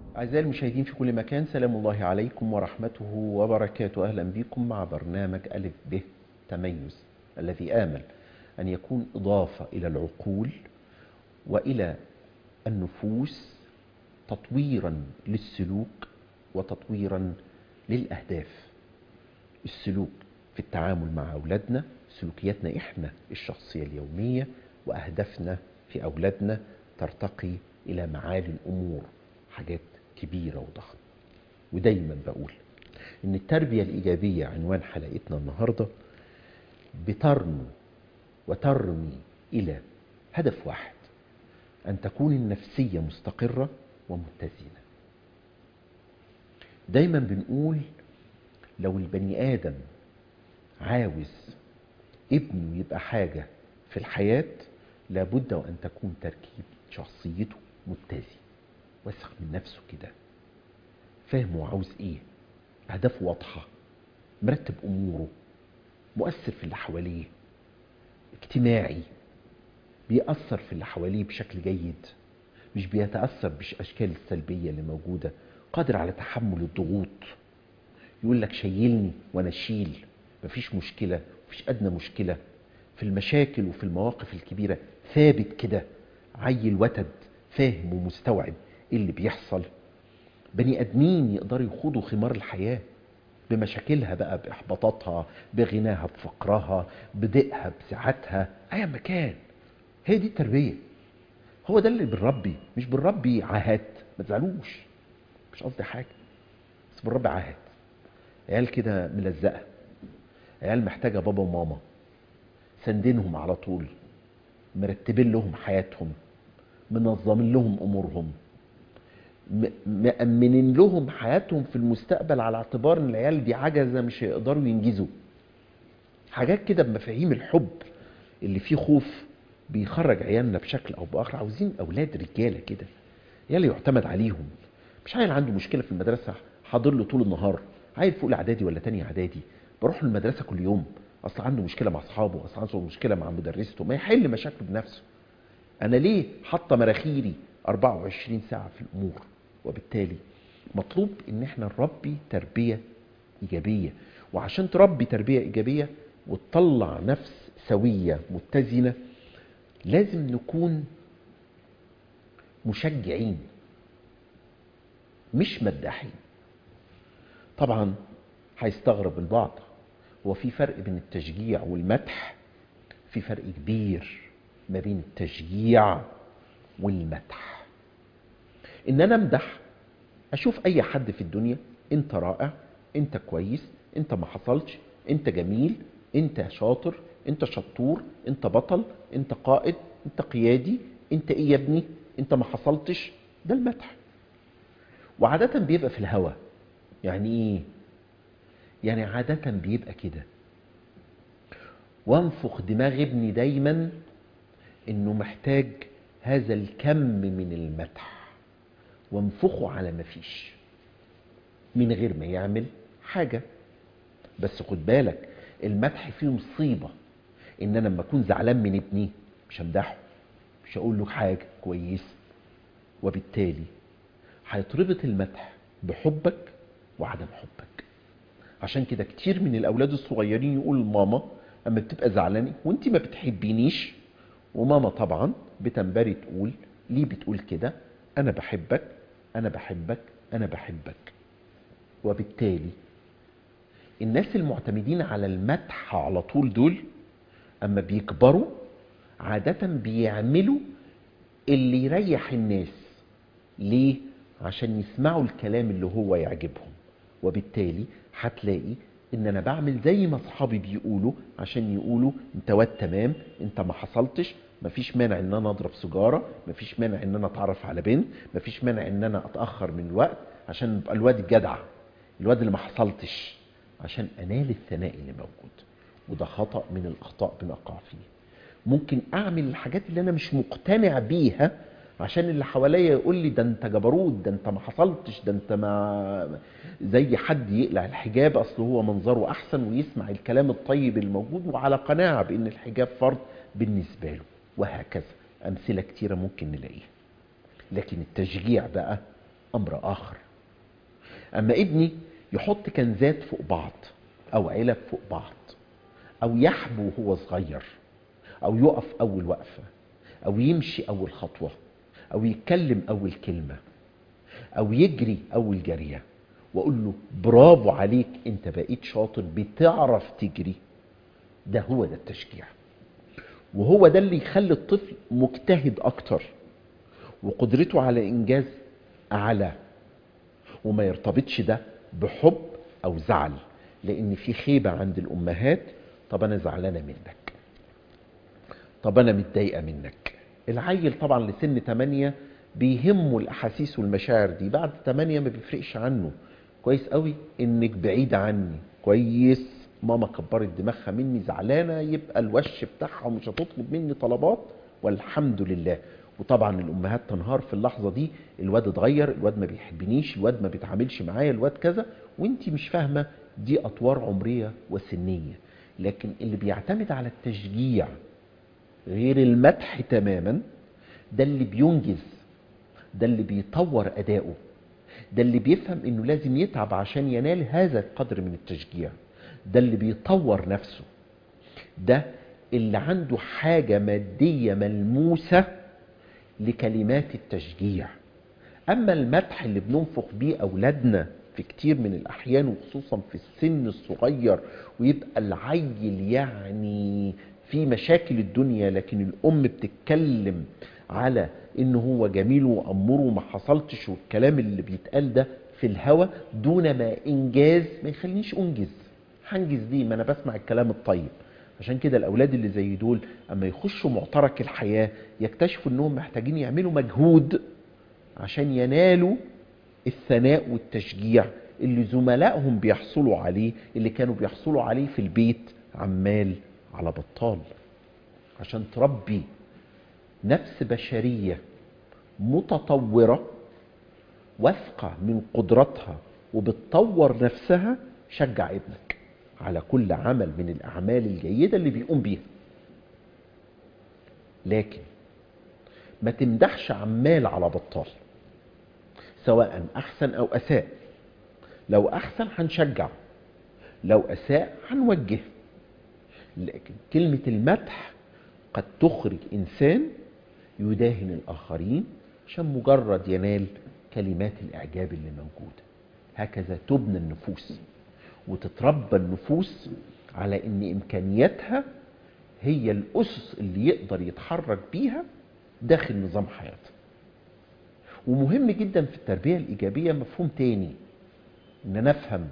أعزائي المشاهدين في كل مكان سلام الله عليكم ورحمته وبركاته أهلا بكم مع برنامج ألف به تميز الذي آمل أن يكون إضافة إلى العقول وإلى النفوس تطويرا للسلوك وتطويرا للأهداف السلوك في التعامل مع أولادنا سلوكياتنا إحنا الشخصية اليومية وأهدافنا في أولادنا ترتقي إلى معالي الأمور حاجات كبيرة وضخمة ودايما بقول إن التربية الإيجابية عنوان حلقتنا النهاردة بترنو وترمي إلى هدف واحد أن تكون النفسية مستقرة ومتزنة دايما بنقول لو البني آدم عاوز ابنه يبقى حاجة في الحياة لابد وأن تكون تركيب شخصيته متزن واثق من نفسه كده فاهم هو عاوز ايه اهدافه واضحة مرتب اموره مؤثر في اللي حواليه اجتماعي بيأثر في اللي حواليه بشكل جيد مش بيتأثر بالأشكال السلبية اللي موجودة قادر على تحمل الضغوط يقول لك شيلني وانا اشيل مفيش مشكلة مفيش أدنى مشكلة في المشاكل وفي المواقف الكبيرة ثابت كده عيل وتد فاهم ومستوعب ايه اللي بيحصل بني ادمين يقدروا يخوضوا خمار الحياه بمشاكلها بقى باحباطاتها بغناها بفقرها بضيقها بسعتها ايا ما كان هي دي التربيه هو ده اللي بنربي مش بنربي عاهات ما تزعلوش مش قصدي حاجه بس بنربي عاهات عيال كده ملزقه عيال محتاجه بابا وماما سندينهم على طول مرتبين لهم حياتهم منظمين لهم امورهم مأمنين لهم حياتهم في المستقبل على اعتبار ان العيال دي عجزه مش هيقدروا ينجزوا حاجات كده بمفاهيم الحب اللي فيه خوف بيخرج عيالنا بشكل او باخر عاوزين اولاد رجاله كده عيال يعتمد عليهم مش عيل عنده مشكله في المدرسه حاضر له طول النهار عيل فوق اعدادي ولا تاني اعدادي بروح له المدرسه كل يوم اصل عنده مشكله مع اصحابه اصل عنده مشكله مع مدرسته ما يحل مشاكله بنفسه انا ليه حاطه مراخيري 24 ساعه في الامور وبالتالي مطلوب ان احنا نربي تربيه ايجابيه وعشان تربي تربيه ايجابيه وتطلع نفس سويه متزنه لازم نكون مشجعين مش مداحين طبعا هيستغرب البعض هو في فرق بين التشجيع والمدح في فرق كبير ما بين التشجيع والمدح ان انا امدح اشوف اي حد في الدنيا انت رائع انت كويس انت ما حصلش انت جميل انت شاطر انت شطور انت بطل انت قائد انت قيادي انت ايه يا ابني انت ما حصلتش ده المدح وعادة بيبقى في الهوى يعني ايه يعني عادة بيبقى كده وانفخ دماغ ابني دايما انه محتاج هذا الكم من المدح وانفخه على ما فيش من غير ما يعمل حاجة بس خد بالك المدح فيه مصيبة ان انا لما اكون زعلان من ابني مش همدحه مش هقول له حاجة كويس وبالتالي هيتربط المدح بحبك وعدم حبك عشان كده كتير من الاولاد الصغيرين يقول لماما اما بتبقى زعلانه وانت ما بتحبينيش وماما طبعا بتنبري تقول ليه بتقول كده انا بحبك انا بحبك انا بحبك وبالتالي الناس المعتمدين على المدح على طول دول اما بيكبروا عادة بيعملوا اللي يريح الناس ليه؟ عشان يسمعوا الكلام اللي هو يعجبهم وبالتالي هتلاقي ان انا بعمل زي ما اصحابي بيقولوا عشان يقولوا انت واد تمام انت ما حصلتش مفيش مانع ان انا اضرب سيجاره مفيش مانع ان انا اتعرف على بنت مفيش مانع ان انا اتاخر من الوقت عشان ابقى الواد الجدع الواد اللي ما حصلتش عشان انال الثناء اللي موجود وده خطا من الاخطاء بنقع فيه ممكن اعمل الحاجات اللي انا مش مقتنع بيها عشان اللي حواليا يقول لي ده انت جبروت ده انت ما حصلتش ده انت ما زي حد يقلع الحجاب اصل هو منظره احسن ويسمع الكلام الطيب الموجود وعلى قناعه بان الحجاب فرض بالنسبه له وهكذا امثله كتيره ممكن نلاقيها لكن التشجيع بقى امر اخر اما ابني يحط كنزات فوق بعض او علب فوق بعض او يحبو وهو صغير او يقف اول وقفه او يمشي اول خطوه او يتكلم اول كلمه او يجري اول جريه واقول له برافو عليك انت بقيت شاطر بتعرف تجري ده هو ده التشجيع وهو ده اللي يخلي الطفل مجتهد اكتر وقدرته على انجاز اعلى وما يرتبطش ده بحب او زعل لان في خيبه عند الامهات طب انا زعلانه منك طب انا متضايقه منك العيل طبعا لسن 8 بيهمه الاحاسيس والمشاعر دي بعد 8 ما بيفرقش عنه كويس قوي انك بعيده عني كويس ماما كبرت دماغها مني زعلانه يبقى الوش بتاعها ومش هتطلب مني طلبات والحمد لله وطبعا الامهات تنهار في اللحظه دي الواد اتغير الواد ما بيحبنيش الواد ما بيتعاملش معايا الواد كذا وانت مش فاهمه دي اطوار عمريه وسنيه لكن اللي بيعتمد على التشجيع غير المدح تماما ده اللي بينجز ده اللي بيطور اداؤه ده اللي بيفهم انه لازم يتعب عشان ينال هذا القدر من التشجيع ده اللي بيطور نفسه ده اللي عنده حاجة مادية ملموسة لكلمات التشجيع أما المدح اللي بننفخ بيه أولادنا في كتير من الأحيان وخصوصا في السن الصغير ويبقى العيل يعني في مشاكل الدنيا لكن الأم بتتكلم على إن هو جميل وأمره وما حصلتش والكلام اللي بيتقال ده في الهوى دون ما إنجاز ما يخلينيش أنجز هنجز ليه ما أنا بسمع الكلام الطيب عشان كده الاولاد اللي زي دول اما يخشوا معترك الحياه يكتشفوا انهم محتاجين يعملوا مجهود عشان ينالوا الثناء والتشجيع اللي زملائهم بيحصلوا عليه اللي كانوا بيحصلوا عليه في البيت عمال على بطال عشان تربي نفس بشريه متطوره واثقه من قدراتها وبتطور نفسها شجع ابنك على كل عمل من الأعمال الجيدة اللي بيقوم بيها لكن ما تمدحش عمال على بطال سواء أحسن أو أساء لو أحسن هنشجع لو أساء هنوجه لكن كلمة المدح قد تخرج إنسان يداهن الآخرين عشان مجرد ينال كلمات الإعجاب اللي موجودة هكذا تبنى النفوس وتتربى النفوس على ان امكانياتها هي الاسس اللي يقدر يتحرك بيها داخل نظام حياته ومهم جدا في التربيه الايجابيه مفهوم تاني ان انا افهم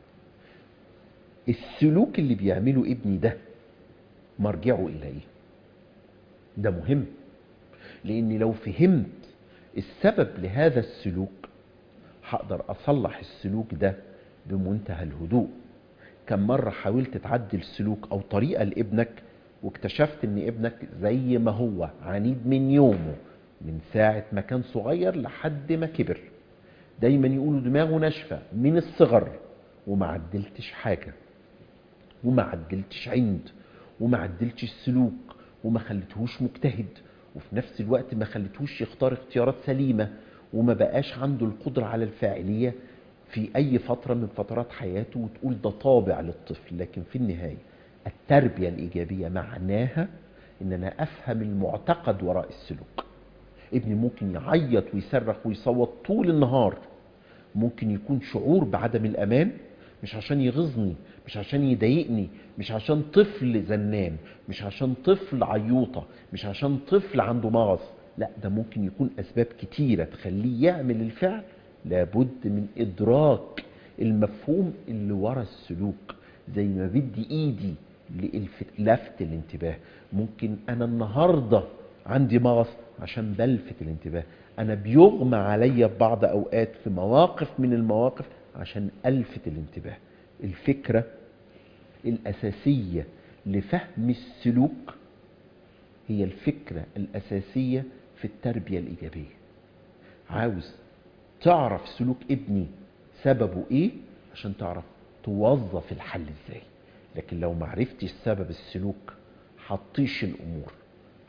السلوك اللي بيعمله ابني ده مرجعه الى ايه ده مهم لاني لو فهمت السبب لهذا السلوك هقدر اصلح السلوك ده بمنتهى الهدوء كم مرة حاولت تعدل سلوك أو طريقة لابنك واكتشفت ان ابنك زي ما هو عنيد من يومه من ساعة ما كان صغير لحد ما كبر دايما يقولوا دماغه ناشفة من الصغر وما عدلتش حاجة وما عدلتش عند وما عدلتش السلوك وما خليتهوش مجتهد وفي نفس الوقت ما خليتهوش يختار اختيارات سليمة وما بقاش عنده القدرة على الفاعلية في أي فترة من فترات حياته وتقول ده طابع للطفل لكن في النهاية التربية الإيجابية معناها إن أنا أفهم المعتقد وراء السلوك ابني ممكن يعيط ويصرخ ويصوت طول النهار ممكن يكون شعور بعدم الأمان مش عشان يغيظني مش عشان يضايقني مش عشان طفل زنان مش عشان طفل عيوطة مش عشان طفل عنده مغص لا ده ممكن يكون أسباب كتيرة تخليه يعمل الفعل لابد من إدراك المفهوم اللي ورا السلوك زي ما بدي إيدي للفت الانتباه ممكن أنا النهاردة عندي مغص عشان بلفت الانتباه أنا بيغمى عليا في بعض أوقات في مواقف من المواقف عشان ألفت الانتباه الفكرة الأساسية لفهم السلوك هي الفكرة الأساسية في التربية الإيجابية عاوز تعرف سلوك ابني سببه ايه عشان تعرف توظف الحل ازاي لكن لو معرفتش سبب السلوك هتطيش الامور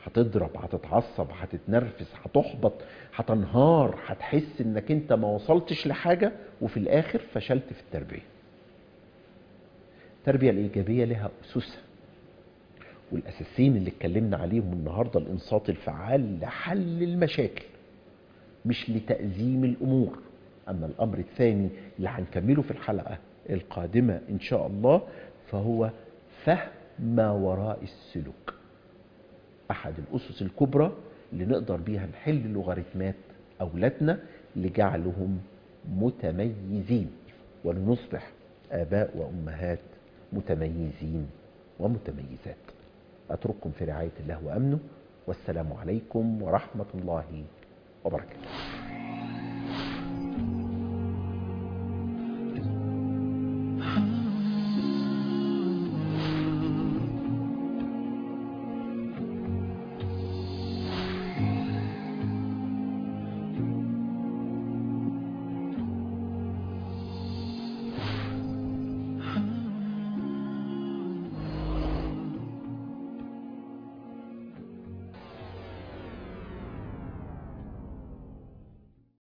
هتضرب هتتعصب هتتنرفز هتحبط هتنهار هتحس انك انت ما وصلتش لحاجة وفي الاخر فشلت في التربية التربية الايجابية لها اسسها والاساسين اللي اتكلمنا عليهم النهاردة الانصات الفعال لحل المشاكل مش لتأزيم الامور اما الامر الثاني اللي هنكمله في الحلقة القادمة ان شاء الله فهو فهم ما وراء السلوك احد الاسس الكبرى اللي نقدر بيها نحل لوغاريتمات اولادنا لجعلهم متميزين ولنصبح اباء وامهات متميزين ومتميزات اترككم في رعايه الله وامنه والسلام عليكم ورحمه الله وبركاته